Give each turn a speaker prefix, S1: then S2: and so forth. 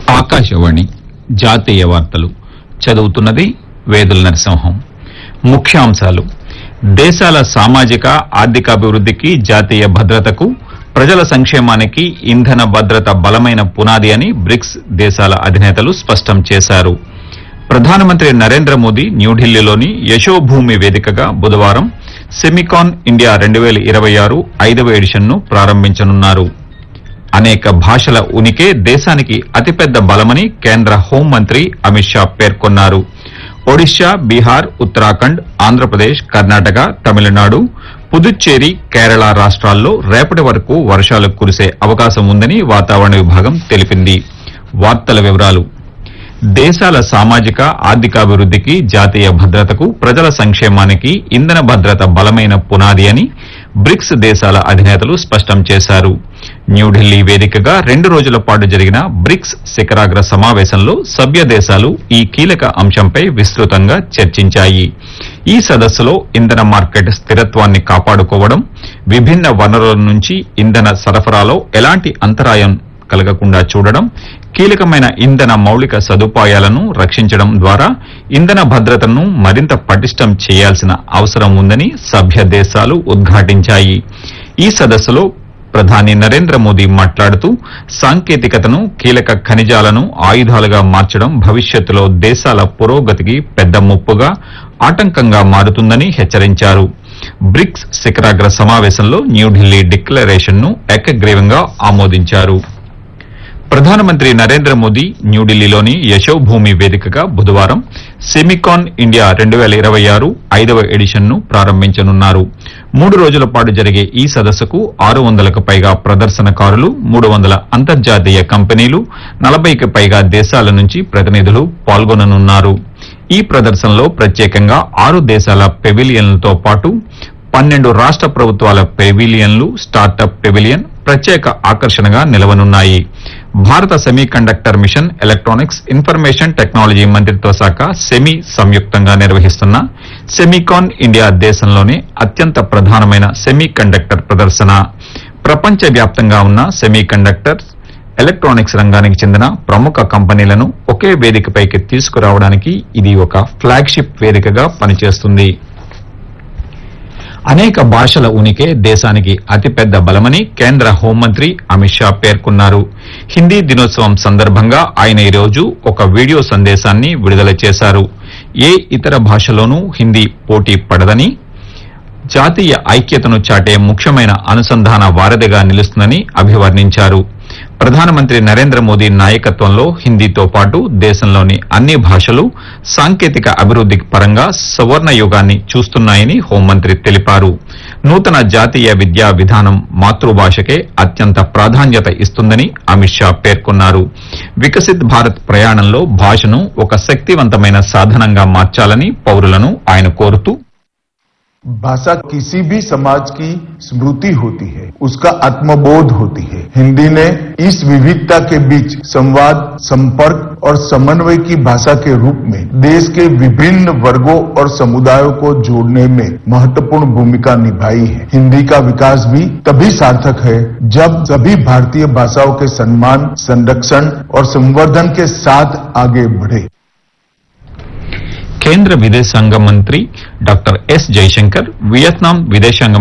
S1: ఆకాశవాణి జాతీయ వార్తలు చదువుతున్నది వేదుల నరసింహం ముఖ్యాంశాలు దేశాల సామాజిక ఆర్థికాభివృద్ధికి జాతీయ భద్రతకు ప్రజల సంక్షేమానికి ఇంధన భద్రత బలమైన పునాది అని బ్రిక్స్ దేశాల అధినేతలు స్పష్టం చేశారు ప్రధానమంత్రి నరేంద్ర మోదీ న్యూఢిల్లీలోని యశోభూమి వేదికగా బుధవారం సెమికాన్ ఇండియా రెండు వేల ఇరవై ఆరు ఐదవ ఎడిషన్ను ప్రారంభించనున్నారు అనేక భాషల ఉనికే దేశానికి అతిపెద్ద బలమని కేంద్ర హోంమంత్రి అమిత్ షా పేర్కొన్నారు ఒడిశా బీహార్ ఉత్తరాఖండ్ ఆంధ్రప్రదేశ్ కర్ణాటక తమిళనాడు పుదుచ్చేరి కేరళ రాష్ట్రాల్లో రేపటి వరకు వర్షాలు కురిసే అవకాశం ఉందని వాతావరణ విభాగం తెలిపింది వార్తల వివరాలు దేశాల సామాజిక ఆర్థికాభివృద్ధికి జాతీయ భద్రతకు ప్రజల సంక్షేమానికి ఇంధన భద్రత బలమైన పునాది అని బ్రిక్స్ దేశాల అధినేతలు స్పష్టం చేశారు న్యూఢిల్లీ వేదికగా రెండు రోజుల పాటు జరిగిన బ్రిక్స్ శిఖరాగ్ర సమావేశంలో సభ్య దేశాలు ఈ కీలక అంశంపై విస్తృతంగా చర్చించాయి ఈ సదస్సులో ఇంధన మార్కెట్ స్థిరత్వాన్ని కాపాడుకోవడం విభిన్న వనరుల నుంచి ఇంధన సరఫరాలో ఎలాంటి అంతరాయం కలగకుండా చూడడం కీలకమైన ఇంధన మౌలిక సదుపాయాలను రక్షించడం ద్వారా ఇంధన భద్రతను మరింత పటిష్టం చేయాల్సిన అవసరం ఉందని సభ్య దేశాలు ఉద్ఘాటించాయి ఈ సదస్సులో ప్రధాని నరేంద్ర మోదీ మాట్లాడుతూ సాంకేతికతను కీలక ఖనిజాలను ఆయుధాలుగా మార్చడం భవిష్యత్తులో దేశాల పురోగతికి పెద్ద ముప్పుగా ఆటంకంగా మారుతుందని హెచ్చరించారు బ్రిక్స్ శిఖరాగ్ర సమావేశంలో న్యూఢిల్లీ డిక్లరేషన్ను ఏకగ్రీవంగా ఆమోదించారు ప్రధానమంత్రి నరేంద్ర మోదీ న్యూఢిల్లీలోని యశోభూమి వేదికగా బుధవారం సెమికాన్ ఇండియా రెండు వేల ఇరవై ఆరు ఐదవ ఎడిషన్ను ప్రారంభించనున్నారు మూడు రోజుల పాటు జరిగే ఈ సదస్సుకు ఆరు వందలకు పైగా ప్రదర్శనకారులు మూడు వందల అంతర్జాతీయ కంపెనీలు నలభైకి పైగా దేశాల నుంచి ప్రతినిధులు పాల్గొననున్నారు ఈ ప్రదర్శనలో ప్రత్యేకంగా ఆరు దేశాల పెవిలియన్లతో పాటు పన్నెండు రాష్ట ప్రభుత్వాల పెవిలియన్లు స్టార్టప్ పెవిలియన్ ప్రత్యేక ఆకర్షణగా నిలవనున్నాయి భారత semiconductor mission electronics information technology మంత్రిత్వ శాఖ సెమీ సంయుక్తంగా నిర్వహిస్తున్న సెమీకాన్ ఇండియా దేశంలోనే అత్యంత ప్రధానమైన సెమీ కండక్టర్ ప్రదర్శన ప్రపంచవ్యాప్తంగా ఉన్న సెమీ కండక్టర్ ఎలక్ట్రానిక్స్ రంగానికి చెందిన ప్రముఖ కంపెనీలను ఒకే వేదికపైకి తీసుకురావడానికి ఇది ఒక ఫ్లాగ్షిప్ వేదికగా పనిచేస్తుంది అనేక భాషల ఉనికే దేశానికి అతిపెద్ద బలమని కేంద్ర హోంమంత్రి అమిత్ షా పేర్కొన్నారు హిందీ దినోత్సవం సందర్భంగా ఆయన ఈరోజు ఒక వీడియో సందేశాన్ని విడుదల చేశారు ఏ ఇతర భాషలోనూ హిందీ పోటీ పడదని జాతీయ ఐక్యతను చాటే ముఖ్యమైన అనుసంధాన వారధిగా నిలుస్తుందని అభివర్ణించారు ప్రధానమంత్రి నరేంద్ర మోదీ నాయకత్వంలో హిందీతో పాటు దేశంలోని అన్ని భాషలు సాంకేతిక అభివృద్ది పరంగా సువర్ణ యుగాన్ని చూస్తున్నాయని హోంమంత్రి తెలిపారు నూతన జాతీయ విద్యా విధానం మాతృభాషకే అత్యంత ప్రాధాన్యత ఇస్తుందని అమిత్ షా పేర్కొన్నారు వికసిత్ భారత్ ప్రయాణంలో భాషను ఒక శక్తివంతమైన సాధనంగా మార్చాలని పౌరులను ఆయన కోరుతూ
S2: भाषा किसी भी समाज की स्मृति होती है उसका आत्मबोध होती है हिंदी ने इस विविधता के बीच संवाद संपर्क और समन्वय की भाषा के रूप में देश के विभिन्न वर्गों और समुदायों को जोड़ने में महत्वपूर्ण भूमिका निभाई है हिंदी का विकास भी तभी सार्थक है जब सभी भारतीय भाषाओं के सम्मान संरक्षण और संवर्धन के साथ आगे बढ़े
S1: కేంద్ర విదేశాంగ మంత్రి డాక్టర్ ఎస్ జైశంకర్ వియత్నాం విదేశాంగ